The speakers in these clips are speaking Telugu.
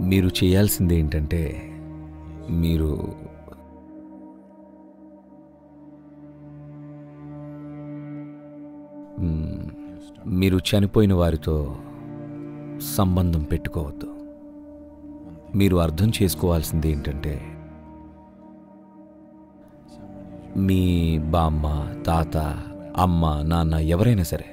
మీరు చేయాల్సింది ఏంటంటే మీరు మ్, మీరు చనిపోయిన వారితో సంబంధం పెట్టుకోవద్దు మీరు అర్థం చేసుకోవాల్సింది ఏంటంటే మీ బామ్మ తాత అమ్మ నాన్న ఎవరైనా సరే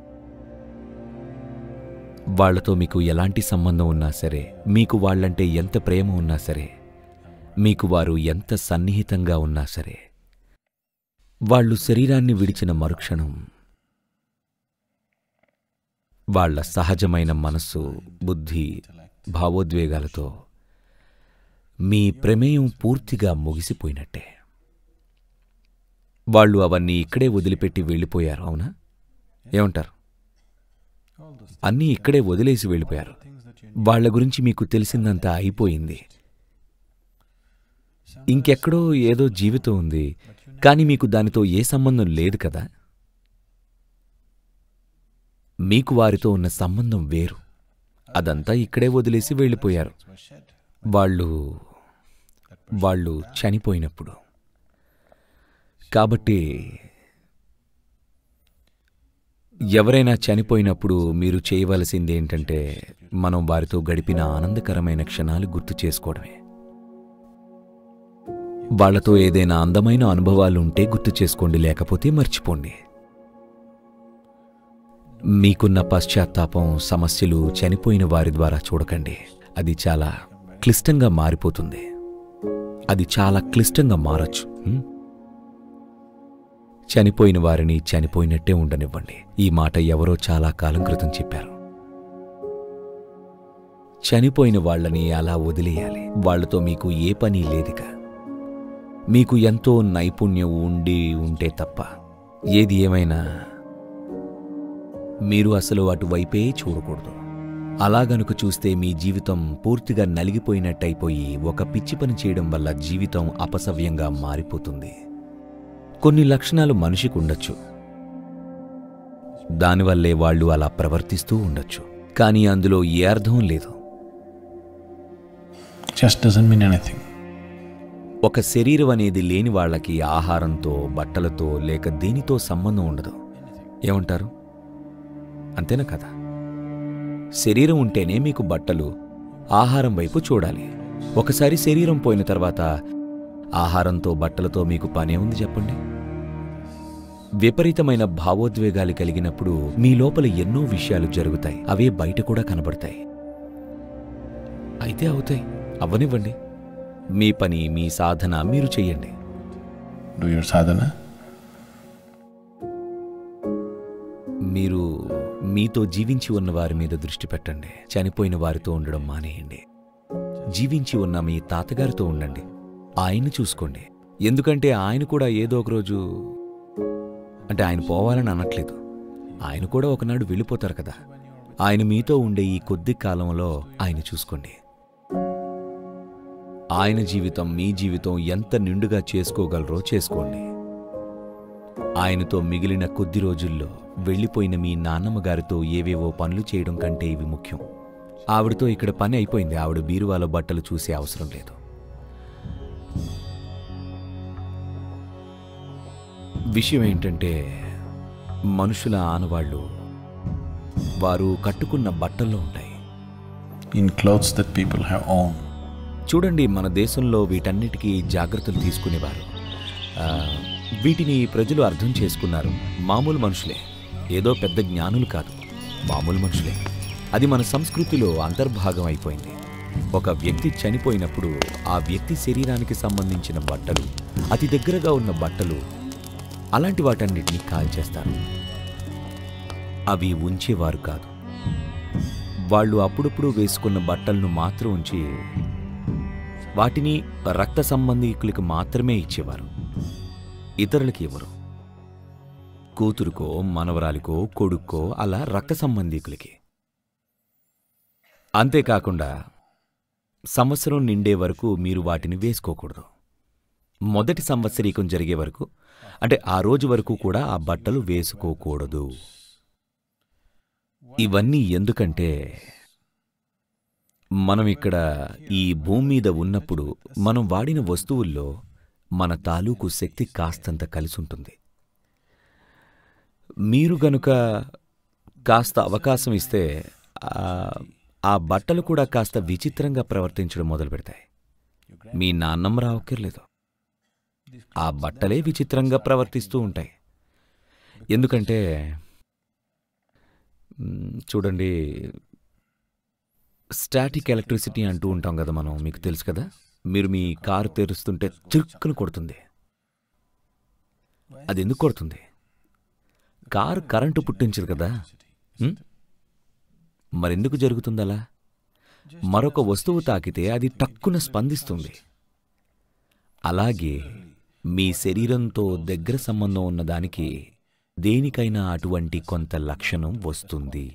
వాళ్ళతో మీకు ఎలాంటి సంబంధం ఉన్నా సరే మీకు వాళ్ళంటే ఎంత ప్రేమ ఉన్నా సరే మీకు వారు ఎంత సన్నిహితంగా ఉన్నా సరే వాళ్ళు శరీరాన్ని విడిచిన మరుక్షణం వాళ్ళ సహజమైన మనస్సు బుద్ధి భావోద్వేగాలతో మీ ప్రమేయం పూర్తిగా ముగిసిపోయినట్టే వాళ్ళు అవన్నీ ఇక్కడే వదిలిపెట్టి వెళ్ళిపోయారు అవునా ఏమంటారు అన్నీ ఇక్కడే వదిలేసి వెళ్ళిపోయారు వాళ్ళ గురించి మీకు తెలిసిందంతా అయిపోయింది ఇంకెక్కడో ఏదో జీవితం ఉంది కానీ మీకు దానితో ఏ సంబంధం లేదు కదా మీకు వారితో ఉన్న సంబంధం వేరు అదంతా ఇక్కడే వదిలేసి వెళ్ళిపోయారు వాళ్ళు వాళ్ళు చనిపోయినప్పుడు కాబట్టి ఎవరైనా చనిపోయినప్పుడు మీరు చేయవలసింది ఏంటంటే మనం వారితో గడిపిన ఆనందకరమైన క్షణాలు గుర్తు చేసుకోవడమే వాళ్ళతో ఏదైనా అందమైన అనుభవాలు ఉంటే గుర్తు చేసుకోండి లేకపోతే మర్చిపోండి మీకున్న పశ్చాత్తాపం సమస్యలు చనిపోయిన వారి ద్వారా చూడకండి అది చాలా క్లిష్టంగా మారిపోతుంది అది చాలా క్లిష్టంగా మారచ్చు హ్మ్? చనిపోయిన వారిని చనిపోయినట్టే ఉండనివ్వండి ఈ మాట ఎవరో చాలా కాలం క్రితం చెప్పారు చనిపోయిన వాళ్ళని అలా వదిలేయాలి వాళ్ళతో మీకు ఏ పని లేదిక మీకు ఎంతో నైపుణ్యం ఉండి ఉంటే తప్ప ఏది ఏమైనా మీరు అసలు అటువైపే చూడకూడదు అలా గనుక చూస్తే మీ జీవితం పూర్తిగా నలిగిపోయినట్టయిపోయి ఒక పిచ్చి పని చేయడం వల్ల జీవితం అపసవ్యంగా మారిపోతుంది కొన్ని లక్షణాలు మనిషికి ఉండొచ్చు దానివల్లే వాళ్ళు అలా ప్రవర్తిస్తూ ఉండొచ్చు కానీ అందులో ఏ అర్థం లేదు Just doesn't mean anything. ఒక శరీరం అనేది లేని వాళ్ళకి ఆహారంతో బట్టలతో లేక దేనితో సంబంధం ఉండదు ఏమంటారు అంతేనా కదా శరీరం ఉంటేనే మీకు బట్టలు ఆహారం వైపు చూడాలి ఒకసారి శరీరం పోయిన తర్వాత ఆహారంతో బట్టలతో మీకు పనే ఉంది చెప్పండి విపరీతమైన భావోద్వేగాలు కలిగినప్పుడు మీ లోపల ఎన్నో విషయాలు జరుగుతాయి అవే బయట కూడా కనబడతాయి అయితే అవుతాయి అవ్వనివ్వండి మీ పని మీ సాధన మీరు చెయ్యండి Do your sadhana. మీరు మీతో జీవించి ఉన్న వారి మీద దృష్టి పెట్టండి చనిపోయిన వారితో ఉండడం మానేయండి జీవించి ఉన్న మీ తాతగారితో ఉండండి ఆయన్ని చూసుకోండి ఎందుకంటే ఆయన కూడా ఏదో ఒక రోజు అంటే ఆయన పోవాలని అనట్లేదు ఆయన కూడా ఒకనాడు వెళ్ళిపోతారు కదా ఆయన మీతో ఉండే ఈ కొద్ది కాలంలో ఆయన చూసుకోండి ఆయన జీవితం మీ జీవితం ఎంత నిండుగా చేసుకోగలరో చేసుకోండి ఆయనతో మిగిలిన కొద్ది రోజుల్లో వెళ్ళిపోయిన మీ నాన్నమ్మ గారితో ఏవేవో పనులు చేయడం కంటే ఇవి ముఖ్యం ఆవిడతో ఇక్కడ పని అయిపోయింది ఆవిడ బీరువాలో బట్టలు చూసే అవసరం లేదు విషయం ఏంటంటే మనుషుల ఆనవాళ్ళు వారు కట్టుకున్న బట్టల్లో ఉంటాయి In clothes that people have owned. చూడండి మన దేశంలో వీటన్నిటికీ జాగ్రత్తలు తీసుకునేవారు ఆ, వీటిని ప్రజలు అర్థం చేసుకున్నారు మామూలు మనుషులే ఏదో పెద్ద జ్ఞానులు కాదు మామూలు మనుషులే అది మన సంస్కృతిలో అంతర్భాగం అయిపోయింది ఒక వ్యక్తి చనిపోయినప్పుడు ఆ వ్యక్తి శరీరానికి సంబంధించిన బట్టలు అతి దగ్గరగా ఉన్న బట్టలు అలాంటి వాటన్నిటిని కాల్చేస్తారు అవి ఉంచేవారు కాదు వాళ్ళు అప్పుడప్పుడు వేసుకున్న బట్టలను మాత్రం ఉంచి వాటిని రక్త సంబంధీకులకు మాత్రమే ఇచ్చేవారు ఇతరులకి ఇవ్వరు కూతురుకో మనవరాలికో కొడుక్కో అలా రక్త సంబంధీకులకి అంతేకాకుండా సంవత్సరం నిండే వరకు మీరు వాటిని వేసుకోకూడదు మొదటి సంవత్సరీకం జరిగే వరకు అంటే ఆ రోజు వరకు కూడా ఆ బట్టలు వేసుకోకూడదు ఇవన్నీ ఎందుకంటే మనం ఇక్కడ ఈ భూమి మీద ఉన్నప్పుడు మనం వాడిన వస్తువుల్లో మన తాలూకు శక్తి కాస్తంత కలిసి ఉంటుంది మీరు గనుక కాస్త అవకాశం ఇస్తే ఆ- ఆ బట్టలు కూడా కాస్త విచిత్రంగా ప్రవర్తించడం మొదలు పెడతాయి మీ నాన్నం రావక్కర్లేదు ఆ బట్టలే విచిత్రంగా ప్రవర్తిస్తూ ఉంటాయి ఎందుకంటే మ్, చూడండి స్టాటిక్ ఎలక్ట్రిసిటీ అంటూ ఉంటాం కదా మనం మీకు తెలుసు కదా మీరు మీ కారు తెరుస్తుంటే చిరుక్కును కొడుతుంది అది ఎందుకు కొడుతుంది కారు కరెంటు పుట్టించదు కదా మ్? మరెందుకు జరుగుతుంది అలా మరొక వస్తువు తాకితే అది టక్కున స్పందిస్తుంది అలాగే మీ శరీరంతో దగ్గర సంబంధం ఉన్నదానికి దేనికైనా అటువంటి కొంత లక్షణం వస్తుంది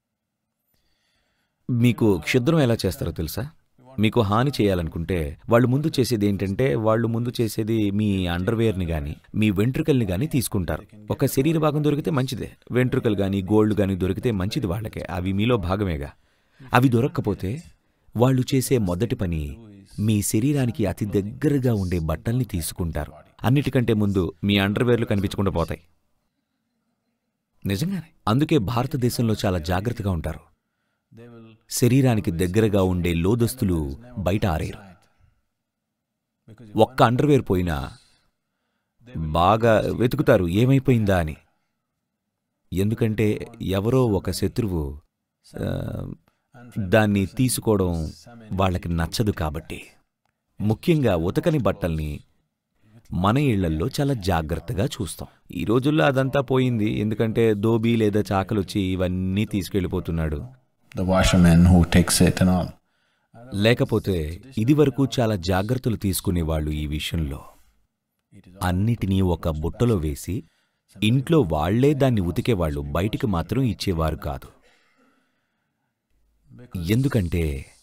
మీకు క్షుద్రం ఎలా చేస్తారో తెలుసా మీకు హాని చేయాలనుకుంటే వాళ్ళు ముందు చేసేది ఏంటంటే వాళ్ళు ముందు చేసేది మీ అండర్వేర్ని కానీ మీ వెంట్రుకల్ని కానీ తీసుకుంటారు ఒక శరీర భాగం దొరికితే మంచిదే వెంట్రుకలు కానీ గోల్డ్ కానీ దొరికితే మంచిది వాళ్ళకే అవి మీలో భాగమేగా అవి దొరక్కపోతే వాళ్ళు చేసే మొదటి పని మీ శరీరానికి అతి దగ్గరగా ఉండే బట్టల్ని తీసుకుంటారు అన్నిటికంటే ముందు మీ అండర్వేర్లు కనిపించకుండా పోతాయి నిజంగానే అందుకే భారతదేశంలో చాలా జాగ్రత్తగా ఉంటారు శరీరానికి దగ్గరగా ఉండే లోదస్తులు బయట ఆరేరు ఒక్క అండర్వేర్ పోయినా బాగా వెతుకుతారు ఏమైపోయిందా అని ఎందుకంటే ఎవరో ఒక శత్రువు ఆ, దాన్ని తీసుకోవడం వాళ్ళకి నచ్చదు కాబట్టి ముఖ్యంగా ఉతకని బట్టల్ని మన ఇళ్లల్లో చాలా జాగ్రత్తగా చూస్తాం ఈ రోజుల్లో అదంతా పోయింది ఎందుకంటే దోబీ లేదా చాకలొచ్చి ఇవన్నీ తీసుకెళ్ళిపోతున్నాడు The washerman who takes it and all. లేకపోతే ఇదివరకు చాలా జాగ్రత్తలు తీసుకునేవాళ్ళు ఈ విషయంలో అన్నిటినీ ఒక బుట్టలో వేసి ఇంట్లో వాళ్లే దాన్ని ఉతికేవాళ్ళు బయటికి మాత్రం ఇచ్చేవారు కాదు ఎందుకంటే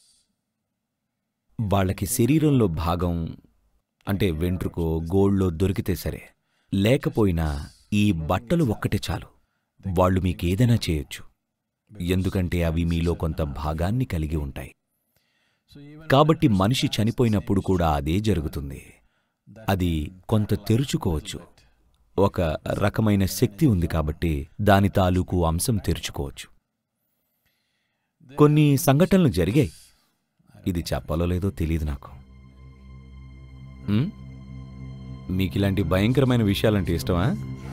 వాళ్ళకి శరీరంలో భాగం అంటే వెంట్రుకో గోళ్ళో దొరికితే సరే లేకపోయినా ఈ బట్టలు ఒక్కటే చాలు వాళ్ళు మీకేదైనా చేయొచ్చు ఎందుకంటే అవి మీలో కొంత భాగాన్ని కలిగి ఉంటాయి కాబట్టి మనిషి చనిపోయినప్పుడు కూడా అదే జరుగుతుంది అది కొంత తెరుచుకోవచ్చు ఒక రకమైన శక్తి ఉంది కాబట్టి దాని తాలూకు అంశం తెరుచుకోవచ్చు కొన్ని సంఘటనలు జరిగాయి ఇది చెప్పాలో లేదో తెలియదు నాకు ఉమ్? మీకు ఇలాంటి భయంకరమైన విషయాలంటే ఇష్టమా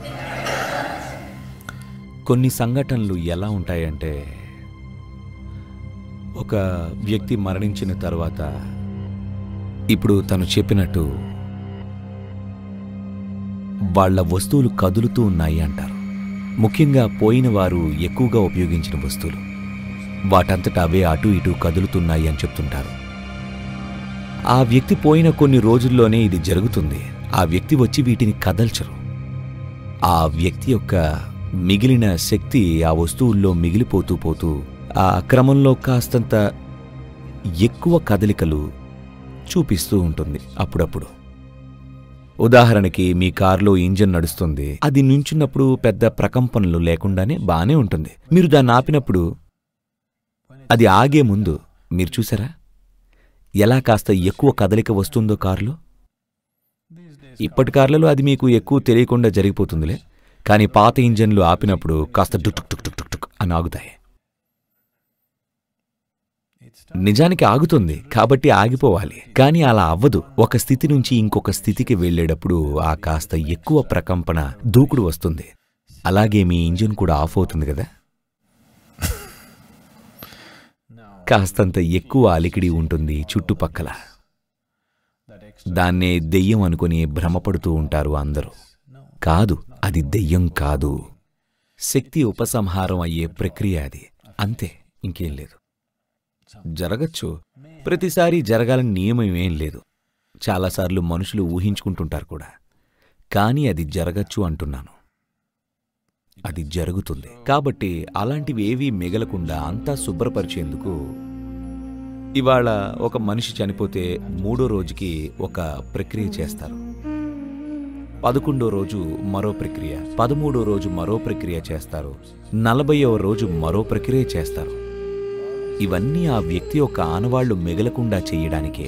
కొన్ని సంఘటనలు ఎలా ఉంటాయంటే ఒక వ్యక్తి మరణించిన తర్వాత ఇప్పుడు తను చెప్పినట్టు వాళ్ళ వస్తువులు కదులుతూ ఉన్నాయి అంటారు ముఖ్యంగా పోయిన వారు ఎక్కువగా ఉపయోగించిన వస్తువులు వాటంతట అవే అటు ఇటు కదులుతున్నాయి అని చెప్తుంటారు ఆ వ్యక్తి పోయిన కొన్ని రోజుల్లోనే ఇది జరుగుతుంది ఆ వ్యక్తి వచ్చి వీటిని కదల్చరు ఆ వ్యక్తి యొక్క మిగిలిన శక్తి ఆ వస్తువుల్లో మిగిలిపోతూ పోతూ ఆ క్రమంలో కాస్తంత ఎక్కువ కదలికలు చూపిస్తూ ఉంటుంది అప్పుడప్పుడు ఉదాహరణకి మీ కారులో ఇంజన్ నడుస్తుంది అది నుంచున్నప్పుడు పెద్ద ప్రకంపనలు లేకుండానే బానే ఉంటుంది మీరు దాన్ని ఆపినప్పుడు అది ఆగే ముందు మీరు చూసారా ఎలా కాస్త ఎక్కువ కదలిక వస్తుందో కారులో ఇప్పటి కార్లలో అది మీకు ఎక్కువ తెలియకుండా జరిగిపోతుందిలే కానీ పాత ఇంజన్లు ఆపినప్పుడు కాస్త టుక్ టుక్ టుక్ టుక్ టుక్ టుక్ అని ఆగుతాయి నిజానికి ఆగుతుంది కాబట్టి ఆగిపోవాలి కానీ అలా అవ్వదు ఒక స్థితి నుంచి ఇంకొక స్థితికి వెళ్ళేటప్పుడు ఆ కాస్త ఎక్కువ ప్రకంపన దూకుడు వస్తుంది అలాగే మీ ఇంజిన్ కూడా ఆఫ్ అవుతుంది కదా కాస్తంత ఎక్కువ అలికిడి ఉంటుంది చుట్టుపక్కల దాన్నే దెయ్యం అనుకుని భ్రమపడుతూ ఉంటారు అందరూ కాదు అది దెయ్యం కాదు శక్తి ఉపసంహారం అయ్యే ప్రక్రియ అది అంతే ఇంకేం లేదు జరగచ్చు ప్రతిసారి జరగాలని నియమం ఏం లేదు చాలాసార్లు మనుషులు ఊహించుకుంటుంటారు కూడా కానీ అది జరగచ్చు అంటున్నాను అది జరుగుతుంది కాబట్టి అలాంటివి ఏవీ మిగలకుండా అంతా శుభ్రపరిచేందుకు ఇవాళ ఒక మనిషి చనిపోతే మూడో రోజుకి ఒక ప్రక్రియ చేస్తారు పదకొండో రోజు మరో ప్రక్రియ పదమూడో రోజు మరో ప్రక్రియ చేస్తారు నలభైవ రోజు మరో ప్రక్రియ చేస్తారు ఇవన్నీ ఆ వ్యక్తి యొక్క ఆనవాళ్లు మిగలకుండా చేయడానికే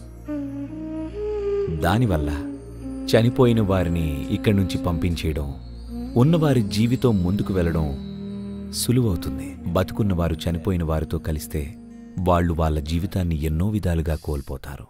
దానివల్ల చనిపోయిన వారిని ఇక్కడి నుంచి పంపించేయడం ఉన్నవారి జీవితం ముందుకు వెళ్ళడం సులువవుతుంది బతుకున్న వారు చనిపోయిన వారితో కలిస్తే వాళ్ళు వాళ్ళ జీవితాన్ని ఎన్నో విధాలుగా కోల్పోతారు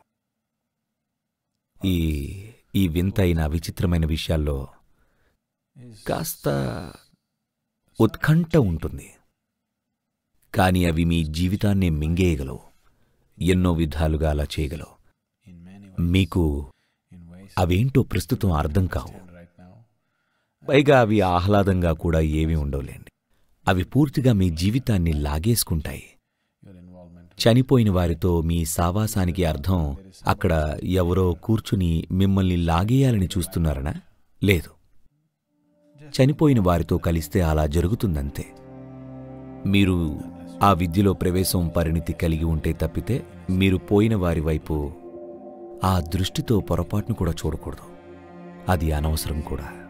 ఈ ఈ వింతైన విచిత్రమైన విషయాల్లో కాస్త ఉత్కంఠ ఉంటుంది కానీ అవి మీ జీవితాన్ని మింగేయగలవు ఎన్నో విధాలుగా అలా చేయగలవు In many మీకు in ways అవేంటో ప్రస్తుతం అర్థం కావు right now. పైగా అవి ఆహ్లాదంగా కూడా ఏమీ ఉండవులేండి అవి పూర్తిగా మీ జీవితాన్ని లాగేసుకుంటాయి Your involvement. చనిపోయిన వారితో మీ సావాసానికి అర్థం అక్కడ ఎవరో కూర్చుని మిమ్మల్ని లాగేయాలని చూస్తున్నారనా లేదు చనిపోయిన వారితో కలిస్తే అలా జరుగుతుందంతే మీరు ఆ విద్యలో ప్రవేశం పరిణితి కలిగి ఉంటే తప్పితే మీరు పోయిన వారి వైపు ఆ దృష్టితో పొరపాటును కూడా చూడకూడదు అది అనవసరం కూడా